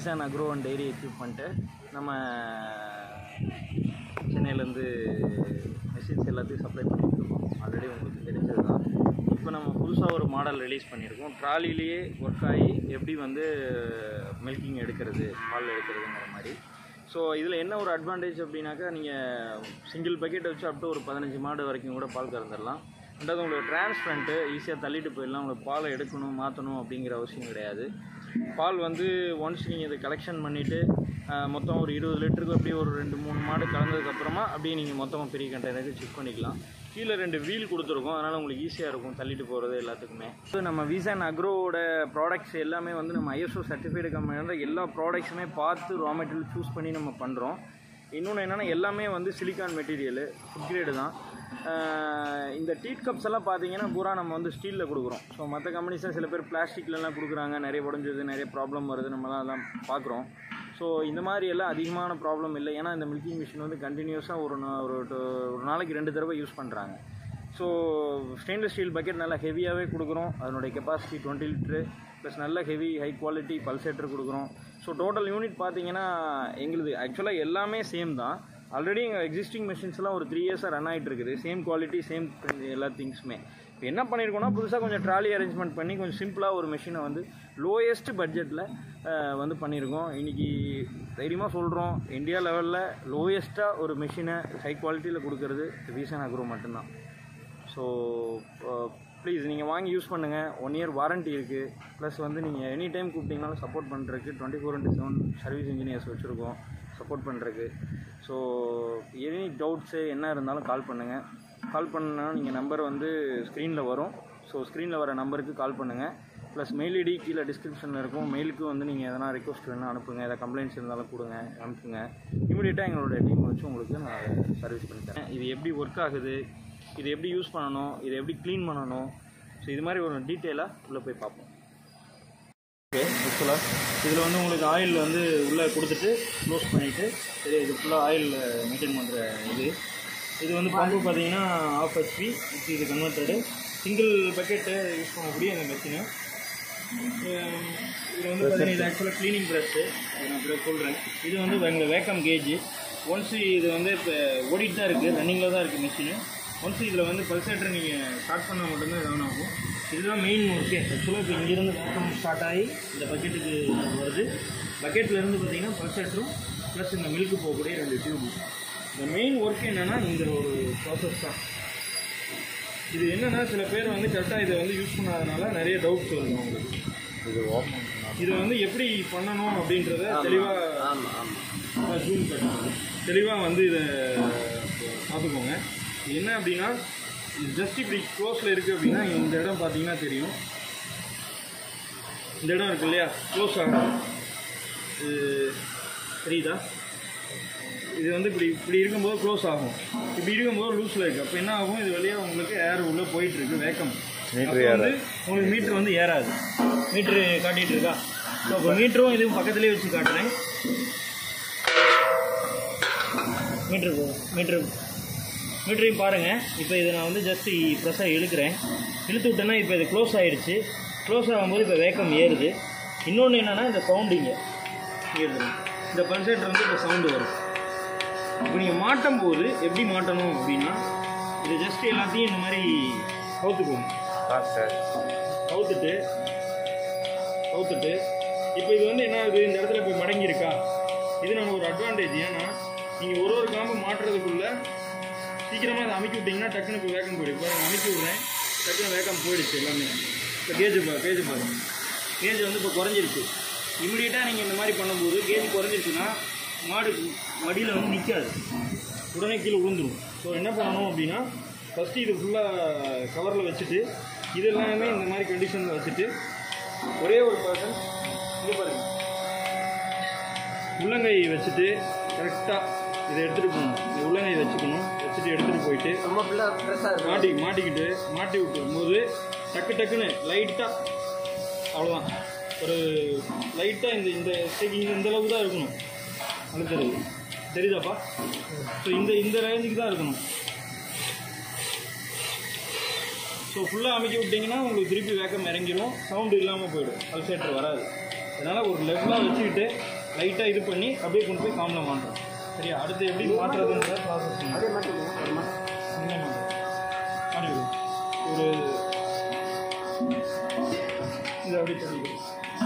விசான் agro and dairy equipment நம்ம சென்னையிலேருந்து machines எல்லாத்தையும் சப்ளை பண்ணிட்டு இருக்கோம் ஆல்ரெடி உங்களுக்கு தெரிஞ்சது தான் இப்போ நம்ம புதுசாக ஒரு மாடல் ரிலீஸ் பண்ணியிருக்கோம் ட்ராலிலேயே ஒர்க் ஆகி எப்படி வந்து மில்கிங் எடுக்கிறது பால் எடுக்கிறதுங்கிற மாதிரி ஸோ இதில் என்ன ஒரு அட்வான்டேஜ் அப்படின்னாக்கா நீங்கள் சிங்கிள் பக்கெட் வச்சு அப் டு ஒரு பதினஞ்சு மாடு வரைக்கும் கூட பால் கறந்துடலாம் ரெண்டாவது உங்களுக்கு டிரான்ஸ்பரண்ட்டு ஈஸியாக தள்ளிட்டு போயிடலாம் உங்களுக்கு பாலை எடுக்கணும் மாற்றணும் அப்படிங்கிற அவசியம் கிடையாது பால் வந்து ஒன்ஸ் நீங்கள் இதை கலெக்ஷன் பண்ணிவிட்டு மொத்தம் ஒரு இருபது லிட்டருக்கு அப்படியே ஒரு ரெண்டு மூணு மாடு கலந்ததுக்கப்புறமா அப்படியே நீங்கள் மொத்தமாக பெரிய கண்டெய்னருக்கு செக் பண்ணிக்கலாம் கீழே ரெண்டு வீல் கொடுத்துருக்கோம் அதனால் உங்களுக்கு ஈஸியாக இருக்கும் தள்ளிட்டு போகிறது எல்லாத்துக்குமே இப்போ நம்ம விசான் அக்ரோவோட ப்ராடக்ட்ஸ் எல்லாமே வந்து நம்ம ஐஎஸ்ஓ சர்டிஃபைடு கம்பெனியோட எல்லா ப்ராடக்ட்ஸுமே பார்த்து ரா மெட்டீரியல் சூஸ் பண்ணி நம்ம பண்ணுறோம் இன்னொன்று என்னென்னா எல்லாமே வந்து சிலிக்கான் மெட்டீரியலு ஃபுட் கிரேடு தான் ஆஹ் இந்த டீட் கப்ஸ் எல்லாம் பார்த்தீங்கன்னா பூரா நம்ம வந்து ஸ்டீலில் கொடுக்குறோம் ஸோ மற்ற கம்பெனிஸில் சில பேர் பிளாஸ்டிக்லலாம் கொடுக்குறாங்க நிறைய உடஞ்சது நிறைய ப்ராப்ளம் வருது நம்மலாம் அதெல்லாம் பார்க்குறோம் ஸோ இந்த மாதிரி எல்லாம் அதிகமான ப்ராப்ளம் இல்லை ஏன்னா இந்த மில்கிங் மிஷின் வந்து கண்டினியூஸாக ஒரு நா- ஒரு டு- ஒரு நாளைக்கு ரெண்டு தடவை யூஸ் பண்ணுறாங்க ஸோ ஸ்டெயின்லெஸ் ஸ்டீல் பக்கெட் நல்லா ஹெவியாகவே கொடுக்குறோம் அதனுடைய கெப்பாசிட்டி டுவெண்ட்டி லிட்ரு ப்ளஸ் நல்ல ஹெவி ஹை குவாலிட்டி பல்சேட்டர் கொடுக்குறோம் ஸோ டோட்டல் யூனிட் பார்த்தீங்கன்னா எங்களுது ஆக்சுவலாக எல்லாமே சேம் தான் ஆல்ரெடி எங்கள் எக்ஸிஸ்டிங் மிஷின்ஸ்லாம் ஒரு த்ரீ இயர்ஸாக ரன் ஆகிட்டு இருக்குது சேம் குவாலிட்டி சேம் எல்லா திங்ஸுமே இப்போ என்ன பண்ணியிருக்கோம்னா புதுசாக கொஞ்சம் ட்ராலி அரேஞ்ச்மெண்ட் பண்ணி கொஞ்சம் சிம்பிளாக ஒரு மிஷினை வந்து லோயஸ்ட் பட்ஜெட்டில் வந்து பண்ணியிருக்கோம் இன்றைக்கி தைரியமாக சொல்கிறோம் இந்தியா லெவலில் லோயஸ்ட்டாக ஒரு மிஷினை ஹை குவாலிட்டியில் கொடுக்கறது ரீசன் அக்ரோ மட்டும்தான் ஸோ ப்ளீஸ் நீங்கள் வாங்கி யூஸ் பண்ணுங்கள் ஒன் இயர் வாரண்ட்டி இருக்குது ப்ளஸ் வந்து நீங்கள் எனி டைம் கூப்பிட்டீங்கனாலும் சப்போர்ட் பண்ணுறதுக்கு twenty four into seven service engineers வச்சுருக்கோம் சப்போர்ட் பண்ணுறதுக்கு ஸோ எனி டவுட்ஸு என்ன இருந்தாலும் கால் பண்ணுங்கள் கால் பண்ணா நீங்கள் நம்பர் வந்து ஸ்க்ரீனில் வரும் ஸோ ஸ்க்ரீனில் வர நம்பருக்கு கால் பண்ணுங்கள் ப்ளஸ் மெயில் ஐடி கீழே டிஸ்கிரிப்ஷனில் இருக்கும் மெயிலுக்கு வந்து நீங்கள் எதனா ரெக்வஸ்ட் வேணால் அனுப்புங்க எதாவது கம்ப்ளைண்ட்ஸ் இருந்தாலும் கொடுங்க அனுப்புங்க இமீடியட்டாக எங்களோட டீம் வச்சு உங்களுக்கு நான் சர்வீஸ் பண்ணி தரேன் இது எப்படி ஒர்க் ஆகுது இது எப்படி யூஸ் பண்ணணும் இதை எப்படி க்ளீன் பண்ணணும் ஸோ இது மாதிரி ஒரு டீட்டெயிலாக உள்ளே போய் பார்ப்போம் ஓகே ஆக்சுவலாக இதில் வந்து உங்களுக்கு ஆயில் வந்து உள்ளே கொடுத்துட்டு க்ளோஸ் பண்ணிவிட்டு சரி இது ஃபுல்லாக ஆயில் மெயின்டைன் பண்ணுற இது இது வந்து பம்பு பார்த்தீங்கன்னா ஆஃப் ஹெச்பி இது கன்வெர்ட்டடு சிங்கிள் பக்கெட்டு யூஸ் பண்ணக்கூடிய இந்த மெஷினு இது வந்து பார்த்தீங்கன்னா இது ஆக்சுவலாக க்ளீனிங் ப்ரஷ்ஷு நான் அப்படியே சொல்கிறேன் இது வந்து எங்களுக்கு வேக்கம் கேஜ் ஒன்ஸ் இது வந்து இப்போ ஓடிட்டு தான் இருக்குது ரன்னிங்கில் தான் இருக்குது மிஷினு ஒன்ஸ் இதில் வந்து பல்சேட்டர் நீங்கள் ஸ்டார்ட் பண்ணால் மட்டும்தான் இது ஆன் ஆகும் இதுதான் மெயின் ஒர்க்கே ஆக்சுவலாக இப்போ இங்கேருந்து வேக்கம் ஸ்டார்ட் ஆகி இந்த பக்கெட்டுக்கு வருது பக்கெட்லேருந்து பார்த்தீங்கன்னா பல்சேட்டரும் ப்ளஸ் இந்த மில்க்கு போகக்கூடிய ரெண்டு டியூபு இந்த மெயின் ஒர்க் என்னென்னா இந்த ஒரு ப்ராசஸ் தான் இது என்னன்னா சில பேர் வந்து கரெக்டாக இதை வந்து யூஸ் பண்ணாதனால நிறைய டவுட்ஸ் வருது அவங்களுக்கு இது ஓப்பன் இதை வந்து எப்படி பண்ணணும் அப்படின்றத தெளிவாக ஆமாம் ஆமாம் ஜூம் பண்ணுங்க தெளிவாக வந்து இதை பார்த்துக்கோங்க இது என்ன அப்படின்னா இது ஜஸ்ட் இப்படி க்ளோஸில் இருக்குது அப்படின்னா இந்த இடம் பார்த்தீங்கன்னா தெரியும் இந்த இடம் இருக்கு இல்லையா க்ளோஸ் ஆகும் இது தெரியுதா இது வந்து இப்படி இப்படி இருக்கும்போது க்ளோஸ் ஆகும் இப்படி இருக்கும்போது லூஸில் இருக்குது அப்போ என்ன ஆகும் இது வழியாக உங்களுக்கு ஏர் உள்ளே போயிட்டு இருக்கு வேக்கம் Meter அப்போ வந்து உங்களுக்கு மீட்ரு வந்து ஏறாது மீட்ரு காட்டிகிட்டு இருக்கா ஸோ அப்போ மீட்டரும் இதுவும் பக்கத்துலேயே வச்சு காட்டுறேன் மீட்ரு மீட்ரு மீட்டரையும் பாருங்கள் இப்போ இதை நான் வந்து ஜஸ்ட் ப்ரெஸ்ஸாக இழுக்கிறேன் இழுத்து விட்டேன்னா இப்போ இது க்ளோஸ் ஆகிடுச்சு க்ளோஸ் ஆகும்போது இப்போ வேக்கம் ஏறுது இன்னொன்று என்னென்னா இந்த சவுண்டிங்கு ஏறுது இந்த பல்சேட்டர் வந்து இப்போ சவுண்டு வரும் இப்போ நீங்கள் மாட்டும் போது எப்படி மாட்டணும் அப்படின்னா இது ஜஸ்ட் எல்லாத்தையும் இந்த மாதிரி கவுத்துக்கோங்க ஆ சார் கவுத்துட்டு கவுத்துட்டு இப்போ இது வந்து என்ன ஆகுது இந்த இடத்துல இப்போ மடங்கி இருக்கா இது நம்ம ஒரு அட்வான்டேஜ் ஏன்னா நீங்கள் ஒரு ஒரு காம்பு மாட்டுறதுக்குள்ள சீக்கிரமாக அதை அமைக்கி விட்டிங்கன்னா டக்குனு இப்போ வேக்கம் போயிடும் இப்போ அமைக்கி விட்றேன் டக்குனு வேக்கம் போயிடுச்சு எல்லாமே இப்போ கேஜ் பா கேஜ் பாருங்க கேஜ் வந்து இப்போ குறைஞ்சிருச்சு இமிடியேட்டாக நீங்கள் இந்த மாதிரி பண்ணும்போது கேஜ் குறைஞ்சிருச்சுன்னா மாடு மடியில் வந்து நிற்காது உடனே கீழே விழுந்துடும் ஸோ என்ன பண்ணணும் அப்படின்னா ஃபஸ்ட்டு இது ஃபுல்லாக கவரில் வச்சுட்டு இது எல்லாமே இந்த மாதிரி கண்டிஷனில் வச்சுட்டு ஒரே ஒரு பர்சன் இங்கே பாருங்க உள்ளங்கை வச்சுட்டு கரெக்டாக இதை எடுத்துகிட்டு போகணும் இந்த உள்ளங்கை வச்சுக்கணும் வச்சுட்டு எடுத்துகிட்டு போயிட்டு ரொம்ப ஃபுல்லாக ஃப்ரெஷ்ஷாக இருக்கும் மாட்டி மாட்டிக்கிட்டு மாட்டி விட்டும் போது டக்கு டக்குன்னு லைட்டாக அவ்வளோதான் ஒரு லைட்டாக இந்த இந்த ஸ்டேக்கிங் இந்த அளவுக்கு தான் இருக்கணும் அழுத்துறது தெரியுதாப்பா ஸோ இந்த இந்த ரேஞ்சுக்கு தான் இருக்கணும் ஸோ ஃபுல்லாக அமைக்க விட்டிங்கன்னா உங்களுக்கு திருப்பி வேக்கம் இறங்கிடும் சவுண்டு இல்லாமல் போயிடும் பல்சேட்டர் வராது அதனால் ஒரு லெவலாக வச்சுக்கிட்டு லைட்டாக இது பண்ணி அப்படியே கொண்டு போய் காமில் மாட்டுறோம் சரியா அடுத்து எப்படி மாற்றுறதுன்ற ப்ராசஸ் அதே மாட்டிக்கோங்க ஒரு மா- இங்கே மாட்டுறோம் மாட்டி விடு. ஒரு இது அப்படி பண்ணிக்கிறோம்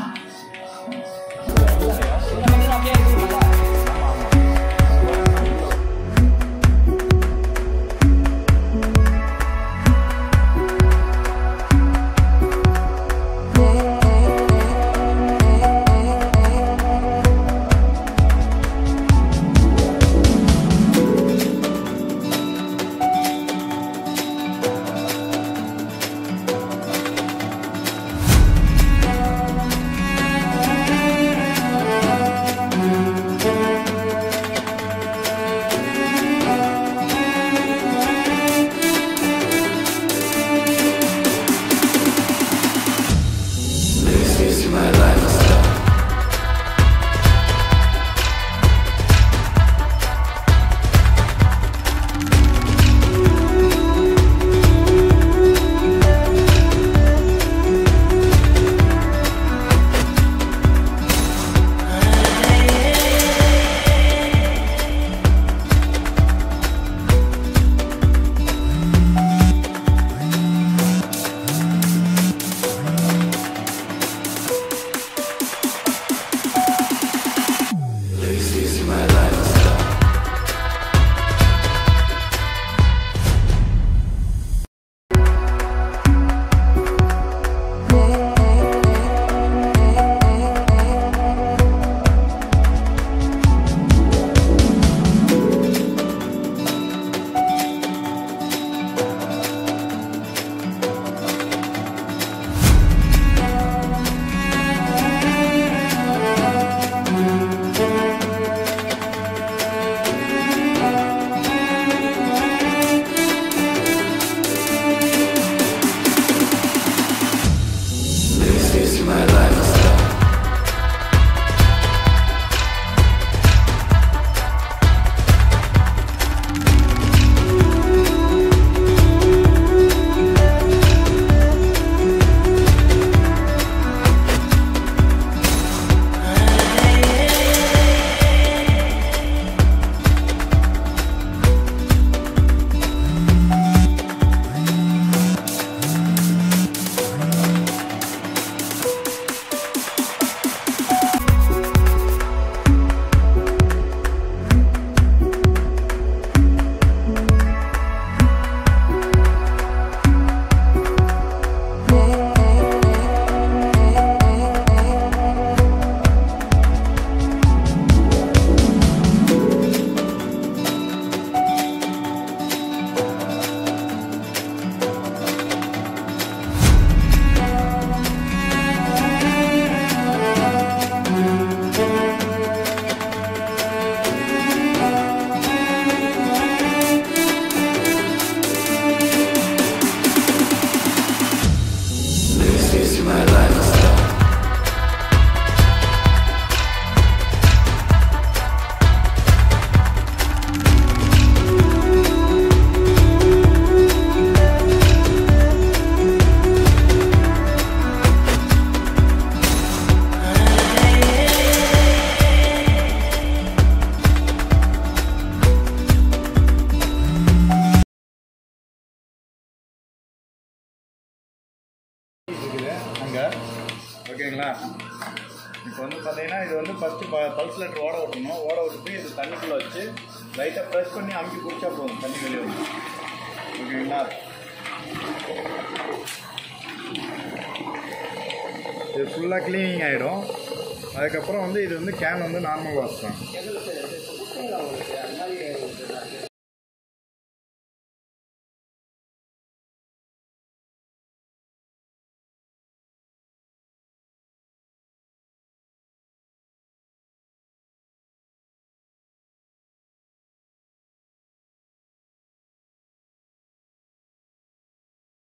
அங்கே ஓகேங்களா இப்போ வந்து பார்த்தீங்கன்னா இது வந்து ஃபஸ்ட்டு ப பல்ஸ் லெட்டர் ஓட விட்டணும் ஓட விட்டுட்டு இது தண்ணிக்குள்ளே வச்சு லைட்டாக ப்ரெஸ் பண்ணி அமுக்கி குடிச்சா போதும் தண்ணி வெளியே வந்து ஓகேங்களா இது ஃபுல்லாக க்ளீனிங் ஆகிடும் அதுக்கப்புறம் வந்து இது வந்து கேன் வந்து நார்மல் வாஷ் தான்